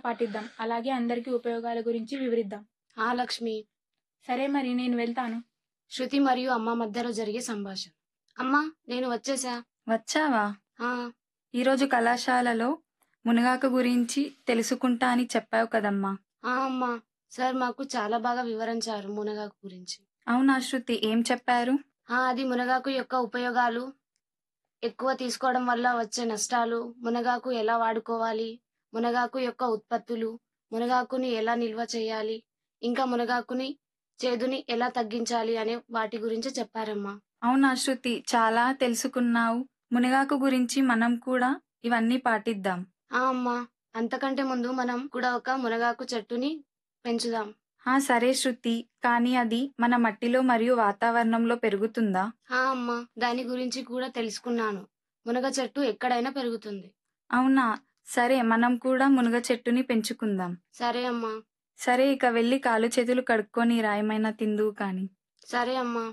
పాటిద్దాం అలాగే అందరికీ ఉపయోగాల గురించి వివరిద్దాం ఆ లక్ష్మి సరే మరి నేను వెళ్తాను శృతి మరియు అమ్మ మధ్యలో జరిగే సంభాషణ అమ్మా నేను వచ్చేసా వచ్చావా ఆ ఈరోజు కళాశాలలో మునగాకు గురించి తెలుసుకుంటా అని చెప్పావు కదమ్మా ఆ అమ్మా సార్ మాకు చాలా బాగా వివరించారు మునగాకు గురించి అవునా శృతి ఏం చెప్పారు ఆ అది మునగాకు యొక్క ఉపయోగాలు ఎక్కువ తీసుకోవడం వల్ల వచ్చే నష్టాలు మునగాకు ఎలా వాడుకోవాలి మునగాకు యొక్క ఉత్పత్తులు మునగాకుని ఎలా నిల్వ చేయాలి ఇంకా మునగాకుని చేదుని ఎలా తగ్గించాలి అనే వాటి గురించి చెప్పారమ్మా అవునా శృతి చాలా తెలుసుకున్నావు మునగాకు గురించి మనం కూడా ఇవన్నీ పాటిద్దాం ఆ అమ్మా అంతకంటే ముందు మనం కూడా ఒక మునగాకు చెట్టుని పెంచుదాం ఆ సరే శృతి కానీ అది మన మట్టిలో మరియు వాతావరణంలో పెరుగుతుందా ఆ అమ్మా దాని గురించి కూడా తెలుసుకున్నాను మునగ చెట్టు ఎక్కడైనా పెరుగుతుంది అవునా సరే మనం కూడా మునగ చెట్టుని పెంచుకుందాం సరే అమ్మా సరే ఇక వెళ్ళి కాలు చేతులు కడుక్కొని రాయమైనా తిందువు కాని సరే అమ్మా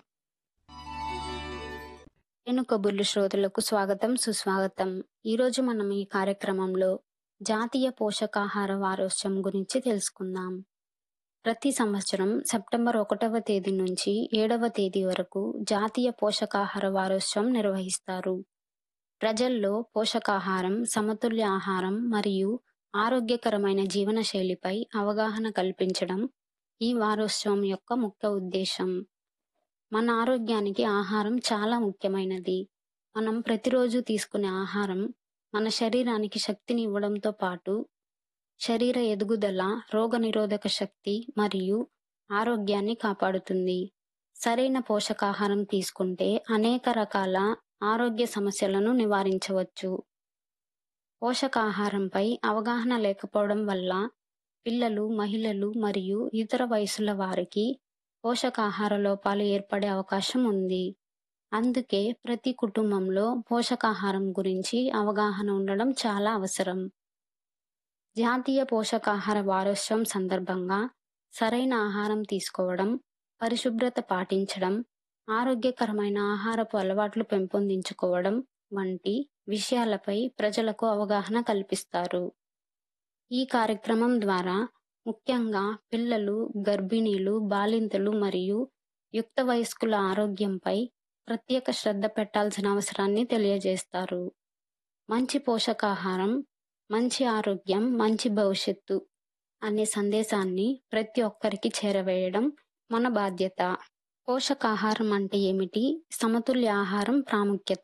నేను కబుర్లు శ్రోతలకు స్వాగతం సుస్వాగతం ఈరోజు మనం ఈ కార్యక్రమంలో జాతీయ పోషకాహార వారోత్సవం గురించి తెలుసుకుందాం ప్రతి సంవత్సరం సెప్టెంబర్ ఒకటవ తేదీ నుంచి ఏడవ తేదీ వరకు జాతీయ పోషకాహార వారోత్సవం నిర్వహిస్తారు ప్రజల్లో పోషకాహారం సమతుల్య ఆహారం మరియు ఆరోగ్యకరమైన జీవనశైలిపై అవగాహన కల్పించడం ఈ వారోత్సవం యొక్క ముఖ్య ఉద్దేశం మన ఆరోగ్యానికి ఆహారం చాలా ముఖ్యమైనది మనం ప్రతిరోజు తీసుకునే ఆహారం మన శరీరానికి శక్తిని ఇవ్వడంతో పాటు శరీర ఎదుగుదల రోగనిరోధక శక్తి మరియు ఆరోగ్యాన్ని కాపాడుతుంది సరైన పోషకాహారం తీసుకుంటే అనేక రకాల ఆరోగ్య సమస్యలను నివారించవచ్చు పోషకాహారంపై అవగాహన లేకపోవడం వల్ల పిల్లలు మహిళలు మరియు ఇతర వయసుల వారికి పోషకాహార లోపాలు ఏర్పడే అవకాశం ఉంది అందుకే ప్రతి కుటుంబంలో పోషకాహారం గురించి అవగాహన ఉండడం చాలా అవసరం జాతీయ పోషకాహార వారోత్సవం సందర్భంగా సరైన ఆహారం తీసుకోవడం పరిశుభ్రత పాటించడం ఆరోగ్యకరమైన ఆహారపు అలవాట్లు పెంపొందించుకోవడం వంటి విషయాలపై ప్రజలకు అవగాహన కల్పిస్తారు ఈ కార్యక్రమం ద్వారా ముఖ్యంగా పిల్లలు గర్భిణీలు బాలింతలు మరియు యుక్త వయస్కుల ఆరోగ్యంపై ప్రత్యేక శ్రద్ధ పెట్టాల్సిన అవసరాన్ని తెలియజేస్తారు మంచి పోషకాహారం మంచి ఆరోగ్యం మంచి భవిష్యత్తు అనే సందేశాన్ని ప్రతి ఒక్కరికి చేరవేయడం మన బాధ్యత పోషకాహారం అంటే ఏమిటి సమతుల్య ఆహారం ప్రాముఖ్యత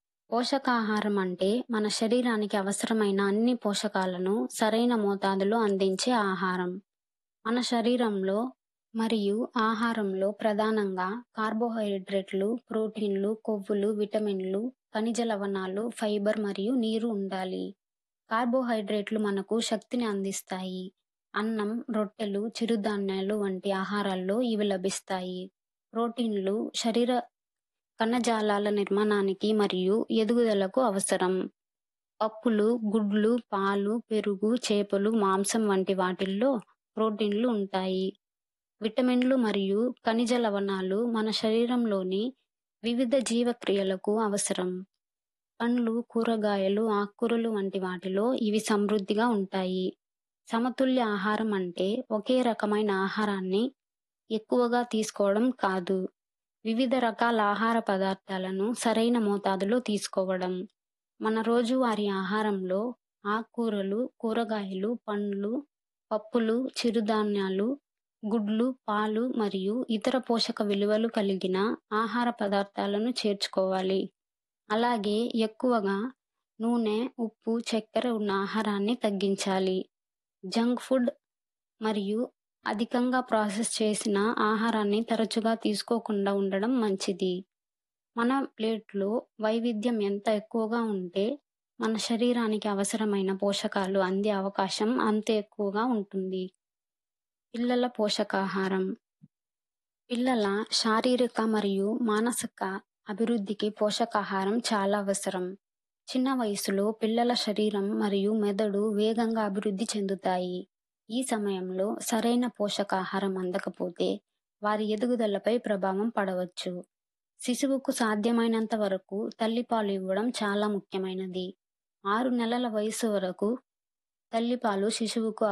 పోషకాహారం అంటే మన శరీరానికి అవసరమైన అన్ని పోషకాలను సరైన మోతాదులో అందించే ఆహారం మన శరీరంలో మరియు ఆహారంలో ప్రధానంగా కార్బోహైడ్రేట్లు ప్రోటీన్లు కొవ్వులు విటమిన్లు ఖనిజ లవణాలు ఫైబర్ మరియు నీరు ఉండాలి కార్బోహైడ్రేట్లు మనకు శక్తిని అందిస్తాయి అన్నం రొట్టెలు చిరుధాన్యాలు వంటి ఆహారాల్లో ఇవి లభిస్తాయి ప్రోటీన్లు శరీర కణజాలాల నిర్మాణానికి మరియు ఎదుగుదలకు అవసరం పప్పులు గుడ్లు పాలు పెరుగు చేపలు మాంసం వంటి వాటిల్లో ప్రోటీన్లు ఉంటాయి విటమిన్లు మరియు ఖనిజ లవణాలు మన శరీరంలోని వివిధ జీవక్రియలకు అవసరం పండ్లు కూరగాయలు ఆకుకూరలు వంటి వాటిలో ఇవి సమృద్ధిగా ఉంటాయి సమతుల్య ఆహారం అంటే ఒకే రకమైన ఆహారాన్ని ఎక్కువగా తీసుకోవడం కాదు వివిధ రకాల ఆహార పదార్థాలను సరైన మోతాదులో తీసుకోవడం మన రోజువారీ ఆహారంలో ఆకుకూరలు కూరగాయలు పండ్లు పప్పులు చిరుధాన్యాలు గుడ్లు పాలు మరియు ఇతర పోషక విలువలు కలిగిన ఆహార పదార్థాలను చేర్చుకోవాలి అలాగే ఎక్కువగా నూనె ఉప్పు చక్కెర ఉన్న ఆహారాన్ని తగ్గించాలి జంక్ ఫుడ్ మరియు అధికంగా ప్రాసెస్ చేసిన ఆహారాన్ని తరచుగా తీసుకోకుండా ఉండడం మంచిది మన ప్లేట్లో వైవిధ్యం ఎంత ఎక్కువగా ఉంటే మన శరీరానికి అవసరమైన పోషకాలు అందే అవకాశం అంత ఎక్కువగా ఉంటుంది పిల్లల పోషకాహారం పిల్లల శారీరక మరియు మానసిక అభివృద్ధికి పోషకాహారం చాలా అవసరం చిన్న వయసులో పిల్లల శరీరం మరియు మెదడు వేగంగా అభివృద్ధి చెందుతాయి ఈ సమయంలో సరైన పోషకాహారం అందకపోతే వారి ఎదుగుదలపై ప్రభావం పడవచ్చు శిశువుకు సాధ్యమైనంత వరకు తల్లిపాలు ఇవ్వడం చాలా ముఖ్యమైనది ఆరు నెలల వయసు వరకు తల్లిపాలు శిశువుకు